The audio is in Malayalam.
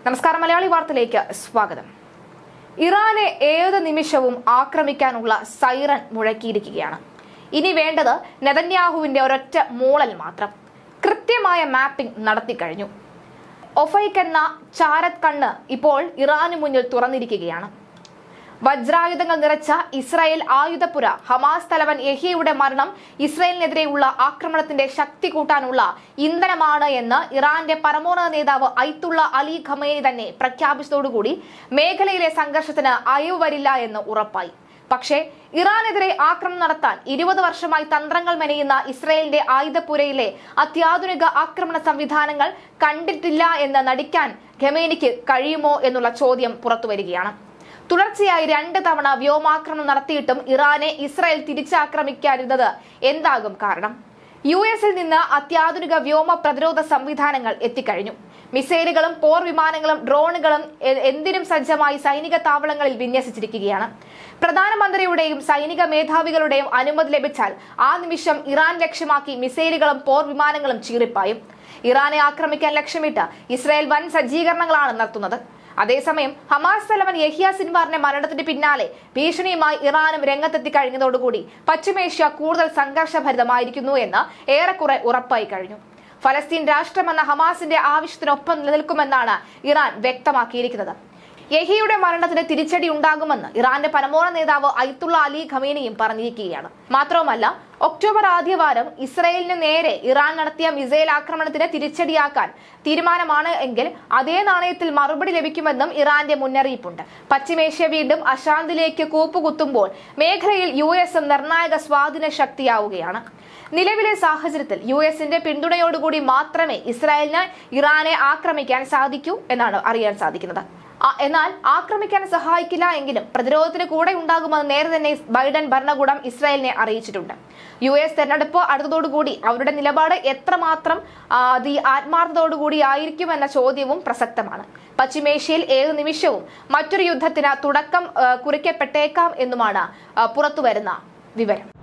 നമസ്കാരം മലയാളി വാർത്തയിലേക്ക് സ്വാഗതം ഇറാനെ ഏത് നിമിഷവും ആക്രമിക്കാനുള്ള സൈറൻ മുഴക്കിയിരിക്കുകയാണ് ഇനി വേണ്ടത് നെതന്യാഹുവിന്റെ ഒരൊറ്റ മൂളൽ മാത്രം കൃത്യമായ മാപ്പിംഗ് നടത്തിക്കഴിഞ്ഞു ഒഫൈക്ക് എന്ന ചാരത് കണ്ണ് ഇപ്പോൾ ഇറാന് മുന്നിൽ തുറന്നിരിക്കുകയാണ് വജ്രായുധങ്ങൾ നിറച്ച ഇസ്രായേൽ ആയുധപുര ഹമാസ് തലവൻ യഹിയയുടെ മരണം ഇസ്രായേലിനെതിരെയുള്ള ആക്രമണത്തിന്റെ ശക്തി കൂട്ടാനുള്ള ഇന്ധനമാണ് എന്ന് ഇറാന്റെ പരമോന്നത നേതാവ് ഐത്തുള്ള അലി ഖമേനി തന്നെ പ്രഖ്യാപിച്ചതോടുകൂടി മേഖലയിലെ സംഘർഷത്തിന് അയവ് വരില്ല എന്ന് ഉറപ്പായി പക്ഷേ ഇറാനെതിരെ ആക്രമണം നടത്താൻ ഇരുപത് വർഷമായി തന്ത്രങ്ങൾ മെനയുന്ന ഇസ്രായേലിന്റെ ആയുധപുരയിലെ അത്യാധുനിക ആക്രമണ സംവിധാനങ്ങൾ കണ്ടിട്ടില്ല എന്ന് നടിക്കാൻ ഖമേനിക്ക് കഴിയുമോ എന്നുള്ള ചോദ്യം പുറത്തുവരികയാണ് തുടർച്ചയായി രണ്ട് തവണ വ്യോമാക്രമണം നടത്തിയിട്ടും ഇറാനെ ഇസ്രായേൽ തിരിച്ചാക്രമിക്കാതിരുന്നത് എന്താകും കാരണം യു എസിൽ നിന്ന് അത്യാധുനിക വ്യോമ പ്രതിരോധ സംവിധാനങ്ങൾ എത്തിക്കഴിഞ്ഞു മിസൈലുകളും പോർ വിമാനങ്ങളും ഡ്രോണുകളും എ- എന്തിനും സജ്ജമായി സൈനിക താവളങ്ങളിൽ വിന്യസിച്ചിരിക്കുകയാണ് പ്രധാനമന്ത്രിയുടെയും സൈനിക മേധാവികളുടെയും അനുമതി ലഭിച്ചാൽ ആ നിമിഷം ഇറാൻ ലക്ഷ്യമാക്കി മിസൈലുകളും പോർ വിമാനങ്ങളും ചീറിപ്പായും ഇറാനെ ആക്രമിക്കാൻ ലക്ഷ്യമിട്ട് ഇസ്രായേൽ വൻ സജ്ജീകരണങ്ങളാണ് നടത്തുന്നത് അതേസമയം ഹമാസ് തലവൻ യഹിയ സിൻവാറിന്റെ മരണത്തിന് പിന്നാലെ ഭീഷണിയുമായി ഇറാനും രംഗത്തെത്തി കഴിഞ്ഞതോടുകൂടി പശ്ചിമേഷ്യ കൂടുതൽ സംഘർഷഭരിതമായിരിക്കുന്നു എന്ന് ഏറെക്കുറെ ഉറപ്പായി കഴിഞ്ഞു ഫലസ്തീൻ രാഷ്ട്രമെന്ന ഹമാസിന്റെ ആവശ്യത്തിനൊപ്പം നിലനിൽക്കുമെന്നാണ് ഇറാൻ വ്യക്തമാക്കിയിരിക്കുന്നത് യഹിയുടെ മരണത്തിന് തിരിച്ചടി ഉണ്ടാകുമെന്ന് ഇറാന്റെ പരമോന്നത നേതാവ് അയത്തുള്ള അലി ഖമേനിയും പറഞ്ഞിരിക്കുകയാണ് മാത്രവുമല്ല ഒക്ടോബർ ആദ്യവാരം ഇസ്രയേലിന് നേരെ ഇറാൻ നടത്തിയ മിസൈൽ ആക്രമണത്തിന് തിരിച്ചടിയാക്കാൻ തീരുമാനമാണ് എങ്കിൽ അതേ നാണയത്തിൽ മറുപടി ലഭിക്കുമെന്നും ഇറാന്റെ മുന്നറിയിപ്പുണ്ട് പശ്ചിമേഷ്യ വീണ്ടും അശാന്തിയിലേക്ക് കൂപ്പുകുത്തുമ്പോൾ മേഖലയിൽ യു എസും നിർണായക സ്വാധീന ശക്തിയാവുകയാണ് നിലവിലെ സാഹചര്യത്തിൽ യു എസിന്റെ പിന്തുണയോടുകൂടി മാത്രമേ ഇസ്രായേലിന് ഇറാനെ ആക്രമിക്കാൻ സാധിക്കൂ എന്നാണ് അറിയാൻ സാധിക്കുന്നത് ആ- എന്നാൽ ആക്രമിക്കാൻ സഹായിക്കില്ല എങ്കിലും പ്രതിരോധത്തിന് കൂടെ ഉണ്ടാകുമെന്ന് നേരെ തന്നെ ബൈഡൻ ഭരണകൂടം ഇസ്രായേലിനെ അറിയിച്ചിട്ടുണ്ട് യു എസ് തെരഞ്ഞെടുപ്പ് അടുത്തതോടുകൂടി അവരുടെ നിലപാട് എത്രമാത്രം ആ, അതി ആത്മാർത്ഥതയോടുകൂടി ആയിരിക്കും എന്ന ചോദ്യവും പ്രസക്തമാണ് പശ്ചിമേഷ്യയിൽ ഏത് നിമിഷവും മറ്റൊരു യുദ്ധത്തിന് തുടക്കം ആ, കുറിക്കപ്പെട്ടേക്കാം എന്നുമാണ് ആ, പുറത്തുവരുന്ന വിവരം